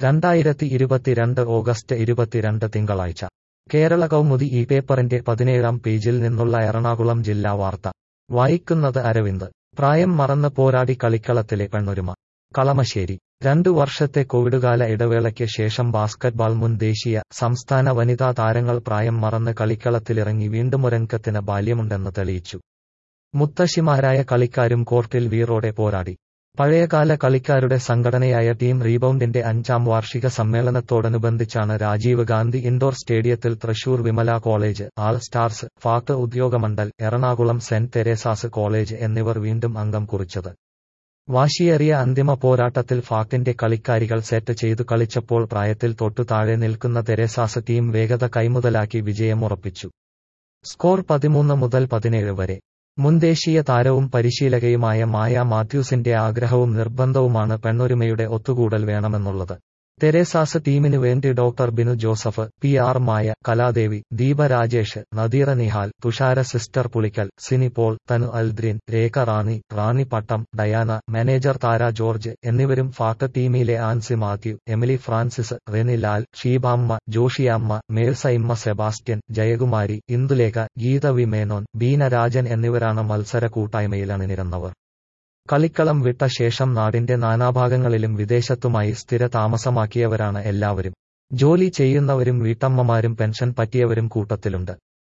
രണ്ടായിരത്തി ഇരുപത്തിരണ്ട് ഓഗസ്റ്റ് ഇരുപത്തിരണ്ട് തിങ്കളാഴ്ച കേരള കൗമുദി ഈ പേപ്പറിന്റെ പതിനേഴാം പേജിൽ നിന്നുള്ള എറണാകുളം ജില്ലാ വാർത്ത വായിക്കുന്നത് അരവിന്ദ് പ്രായം മറന്ന് പോരാടി കളിക്കളത്തിലെ പെണ്ണൊരുമ കളമശ്ശേരി രണ്ടു വർഷത്തെ കോവിഡുകാല ഇടവേളയ്ക്ക് ശേഷം ബാസ്കറ്റ്ബാൾ മുൻ ദേശീയ സംസ്ഥാന വനിതാ താരങ്ങൾ പ്രായം മറന്ന് കളിക്കളത്തിലിറങ്ങി വീണ്ടും ഒരംഗത്തിന് ബാല്യമുണ്ടെന്ന് തെളിയിച്ചു മുത്തശ്ശിമാരായ കളിക്കാരും കോർട്ടിൽ വീറോടെ പോരാടി പഴയകാല കളിക്കാരുടെ സംഘടനയായ ടീം റീബൗണ്ടിന്റെ അഞ്ചാം വാർഷിക സമ്മേളനത്തോടനുബന്ധിച്ചാണ് രാജീവ് ഗാന്ധി ഇൻഡോർ സ്റ്റേഡിയത്തിൽ Thrissur Vimala college all stars FACT Udyogamandal Ernakulam saint Theresa's college എന്നിവർ വീണ്ടും അംഗം കുറിച്ചത് വാശിയേറിയ അന്തിമ പോരാട്ടത്തിൽ ഫാക്ടിന്റെ കളിക്കാരികൾ സെറ്റ് ചെയ്തു കളിച്ചപ്പോൾ പ്രായത്തിൽ തൊട്ടു താഴെ നിൽക്കുന്ന തെരേസാസ് ടീം വേഗത കൈമുതലാക്കി വിജയമുറപ്പിച്ചു സ്കോർ പതിമൂന്ന് മുതൽ പതിനേഴ് വരെ മുൻ ദേശീയ താരവും പരിശീലകയുമായ മായ മാത്യൂസിന്റെ ആഗ്രഹവും നിർബന്ധവുമാണ് പെണ്ണൊരുമയുടെ ഒത്തുകൂടൽ വേണമെന്നുള്ളത് തെരേസാസ് ടീമിനു വേണ്ടി doctor Binu Joseph P R Maya Kaladevi Deepa Rajesh Nadeera Nihal Thushara sister Pulickal Sini Paul Thanu Aldrin Rekha Rani Rani Pattam Diana manager Thara George എന്നിവരും ഫാക്ട് ടീമിലെ Ancy Mathew Emily Francis Reni Lal Sheebamma Joshiyamma മേൽസൈമ്മ സെബാസ്റ്റ്യൻ ജയകുമാരി ഇന്ദുലേഖ ഗീത വി മേനോൻ ബീന രാജൻ എന്നിവരാണ് മത്സര കൂട്ടായ്മയിൽ അണിനിരന്നവർ കളിക്കളം വിട്ട ശേഷം നാടിന്റെ നാനാഭാഗങ്ങളിലും വിദേശത്തുമായി സ്ഥിര താമസമാക്കിയവരാണ് എല്ലാവരും ജോലി ചെയ്യുന്നവരും വീട്ടമ്മമാരും പെൻഷൻ പറ്റിയവരും കൂട്ടത്തിലുണ്ട്